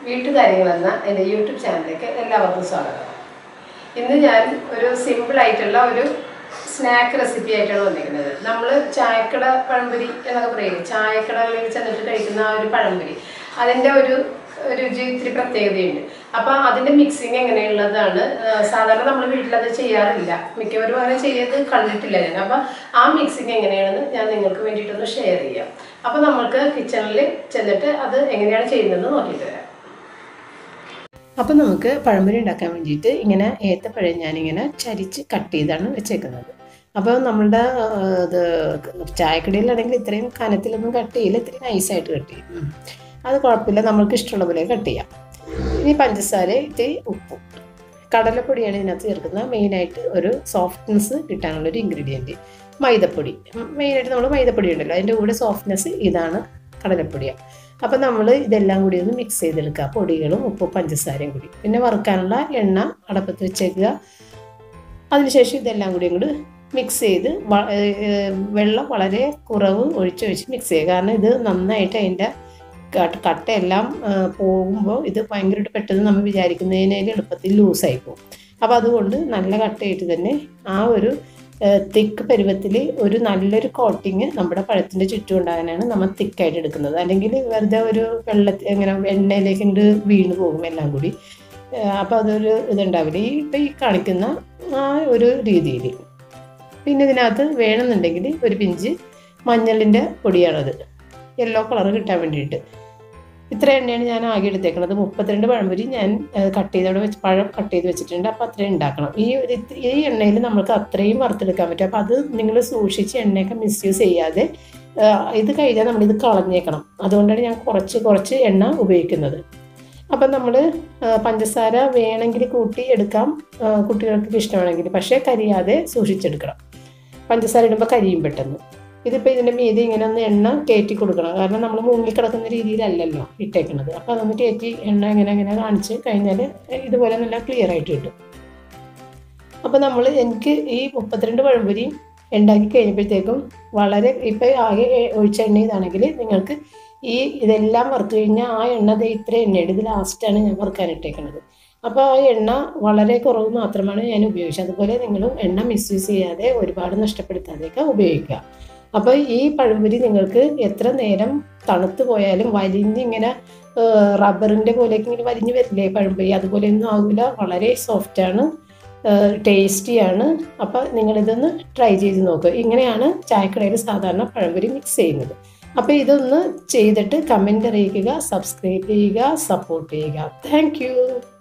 വീട്ടുകാര്യങ്ങൾ എന്ന എൻ്റെ യൂട്യൂബ് ചാനലിലേക്ക് എല്ലാവർക്കും സ്വാഗതം ഇന്ന് ഞാൻ ഒരു സിമ്പിൾ ആയിട്ടുള്ള ഒരു സ്നാക്ക് റെസിപ്പി ആയിട്ടാണ് വന്നിരിക്കുന്നത് നമ്മൾ ചായക്കട പഴംപൊരി എന്നൊക്കെ പറയില്ലേ ചായക്കടകളിൽ ചെന്നിട്ട് കഴിക്കുന്ന ആ ഒരു പഴംപൊരി അതിൻ്റെ ഒരു രുചി ഇത്തിരി പ്രത്യേകതയുണ്ട് അപ്പോൾ അതിൻ്റെ മിക്സിങ് എങ്ങനെയുള്ളതാണ് ആ, സാധാരണ നമ്മൾ വീട്ടിലത് ചെയ്യാറില്ല മിക്കവരും അങ്ങനെ ചെയ്ത് കണ്ടിട്ടില്ല ഞാൻ അപ്പോൾ ആ മിക്സിങ് എങ്ങനെയാണെന്ന് ഞാൻ നിങ്ങൾക്ക് വേണ്ടിയിട്ടൊന്ന് ഷെയർ ചെയ്യാം അപ്പോൾ നമുക്ക് കിച്ചണിൽ ചെന്നിട്ട് അത് എങ്ങനെയാണ് ചെയ്യുന്നതെന്ന് നോക്കിയിട്ട് വരാം അപ്പം നമുക്ക് പഴംപൊരി ഉണ്ടാക്കാൻ വേണ്ടിയിട്ട് ഇങ്ങനെ ഏത്തപ്പഴം ഞാനിങ്ങനെ ചരിച്ച് കട്ട് ചെയ്താണ് വെച്ചേക്കുന്നത് അപ്പോൾ നമ്മളുടെ ആ, ഇത് ചായക്കടയിലാണെങ്കിൽ ഇത്രയും കനത്തിലൊന്നും കട്ട് ചെയ്യില്ല ഇത്രയും നൈസായിട്ട് കട്ട് ചെയ്യും ഉം. അത് കുഴപ്പമില്ല നമ്മൾക്ക് ഇഷ്ടമുള്ള പോലെ കട്ട് ചെയ്യാം ഇനി പഞ്ചസാര ഇത്തിരി ഉപ്പും കടലപ്പൊടിയാണ് ഇതിനകത്ത് ചേർക്കുന്നത് മെയിനായിട്ട് ഒരു സോഫ്റ്റ്നെസ് കിട്ടാനുള്ള ഒരു ഇൻഗ്രീഡിയൻറ്റ് മൈദപ്പൊടി മെയിനായിട്ട് നമ്മൾ മൈദപ്പൊടി ഉണ്ടല്ലോ അതിൻ്റെ കൂടെ സോഫ്റ്റ്നെസ് ഇതാണ് കടലപ്പൊടിയാണ് അപ്പം നമ്മൾ ഇതെല്ലാം കൂടി ഒന്ന് മിക്സ് ചെയ്തെടുക്കുക പൊടികളും ഉപ്പും പഞ്ചസാരയും കൂടി പിന്നെ വറുക്കാനുള്ള എണ്ണ അടപ്പത്ത് വെച്ചേക്കുക അതിനുശേഷം ഇതെല്ലാം കൂടി അങ്ങോട്ട് മിക്സ് ചെയ്ത് വ- ഏർ വെള്ളം വളരെ കുറവ് ഒഴിച്ചൊഴിച്ച് മിക്സ് ചെയ്യുക കാരണം ഇത് നന്നായിട്ട് അതിൻ്റെ കട്ട് കട്ടയെല്ലാം പോകുമ്പോൾ ഇത് ഭയങ്കരമായിട്ട് പെട്ടെന്ന് നമ്മൾ വിചാരിക്കുന്നതിനേലും എളുപ്പത്തിൽ ലൂസായി പോകും അപ്പോൾ അതുകൊണ്ട് നല്ല കട്ടയായിട്ട് തന്നെ ആ ഒരു തിക്ക് പരുവത്തിൽ ഒരു നല്ലൊരു കോട്ടിങ് നമ്മുടെ പഴത്തിൻ്റെ ചുറ്റും ഉണ്ടാകാനാണ് നമ്മൾ തിക്കായിട്ട് എടുക്കുന്നത് അല്ലെങ്കിൽ വെറുതെ ഒരു വെള്ളത്തിൽ ഇങ്ങനെ എണ്ണയിലേക്ക് ഇങ്ങോട്ട് വീണ് പോകും എല്ലാം കൂടി അപ്പോൾ അതൊരു ഇതുണ്ടാവില്ല ഈ ഇപ്പം ഈ കാണിക്കുന്ന ആ ഒരു രീതിയിൽ പിന്നെ ഇതിനകത്ത് വേണമെന്നുണ്ടെങ്കിൽ ഒരു പിഞ്ച് മഞ്ഞളിൻ്റെ പൊടിയാണത് യെല്ലോ കളർ കിട്ടാൻ വേണ്ടിയിട്ട് ഇത്ര എണ്ണയാണ് ഞാൻ ആകെ എടുത്തേക്കുന്നത് മുപ്പത്തിരണ്ട് പഴംപൊരി ഞാൻ കട്ട് ചെയ്ത് അവിടെ വെച്ച് പഴം കട്ട് ചെയ്ത് വെച്ചിട്ടുണ്ട് അപ്പോൾ അത്രയും ഉണ്ടാക്കണം ഈ ഒരു ഇത് ഈ എണ്ണയിൽ നമുക്ക് അത്രയും വറുത്തെടുക്കാൻ പറ്റും അപ്പോൾ അത് നിങ്ങൾ സൂക്ഷിച്ച് എണ്ണയൊക്കെ മിസ്യൂസ് ചെയ്യാതെ ആ, ഇത് കഴിഞ്ഞാൽ നമ്മളിത് കളഞ്ഞേക്കണം അതുകൊണ്ടാണ് ഞാൻ കുറച്ച് കുറച്ച് എണ്ണ ഉപയോഗിക്കുന്നത് അപ്പം നമ്മൾ പഞ്ചസാര വേണമെങ്കിൽ കൂട്ടി എടുക്കാം ആ, കുട്ടികൾക്ക് ഇഷ്ടമാണെങ്കിൽ പക്ഷേ കരിയാതെ സൂക്ഷിച്ചെടുക്കണം പഞ്ചസാര ഇടുമ്പോൾ കരിയും പെട്ടെന്ന് ഇതിപ്പോൾ ഇതിൻ്റെ മീതി ഇങ്ങനെ ഒന്ന് എണ്ണ കയറ്റി കൊടുക്കണം കാരണം നമ്മൾ മുങ്ങിക്കിടക്കുന്ന രീതിയിലല്ലല്ലോ ഇട്ടേക്കണത് അപ്പോൾ അതൊന്ന് കയറ്റി എണ്ണ ഇങ്ങനെ ഇങ്ങനെ കാണിച്ച് കഴിഞ്ഞാൽ ഇതുപോലെ നല്ല ക്ലിയർ ആയിട്ട് കിട്ടും അപ്പോൾ നമ്മൾ എനിക്ക് ഈ മുപ്പത്തിരണ്ട് പഴംപൊരിയും ഉണ്ടാക്കി കഴിഞ്ഞപ്പോഴത്തേക്കും വളരെ ഇപ്പോൾ ആകെ ഒഴിച്ച എണ്ണ ഇതാണെങ്കിൽ നിങ്ങൾക്ക് ഈ ഇതെല്ലാം വറുത്ത് കഴിഞ്ഞാൽ ആ എണ്ണ ദേ ഇത്ര എണ്ണയുടെ ഇത് ലാസ്റ്റാണ് ഞാൻ വറുക്കാനിട്ടേക്കണത് അപ്പോൾ ആ എണ്ണ വളരെ കുറവ് മാത്രമാണ് ഞാൻ ഉപയോഗിച്ചത് അതുപോലെ നിങ്ങളും എണ്ണ മിസ്യൂസ് ചെയ്യാതെ ഒരുപാട് നഷ്ടപ്പെടുത്താതെയൊക്കെ ഉപയോഗിക്കുക അപ്പോൾ ഈ പഴംപൊരി നിങ്ങൾക്ക് എത്ര നേരം തണുത്ത് പോയാലും വലിഞ്ഞിങ്ങനെ റബ്ബറിൻ്റെ പോലെയൊക്കെ ഇങ്ങനെ വലിഞ്ഞ് വരില്ലേ പഴംപൊരി അതുപോലെയൊന്നും ആകില്ല വളരെ സോഫ്റ്റാണ് ടേസ്റ്റിയാണ് അപ്പോൾ നിങ്ങളിതൊന്ന് ട്രൈ ചെയ്ത് നോക്കുക ഇങ്ങനെയാണ് ചായക്കടയിൽ സാധാരണ പഴംപൊരി മിക്സ് ചെയ്യുന്നത് അപ്പോൾ ഇതൊന്ന് ചെയ്തിട്ട് കമൻ്റ് അറിയിക്കുക സബ്സ്ക്രൈബ് ചെയ്യുക സപ്പോർട്ട് ചെയ്യുക താങ്ക്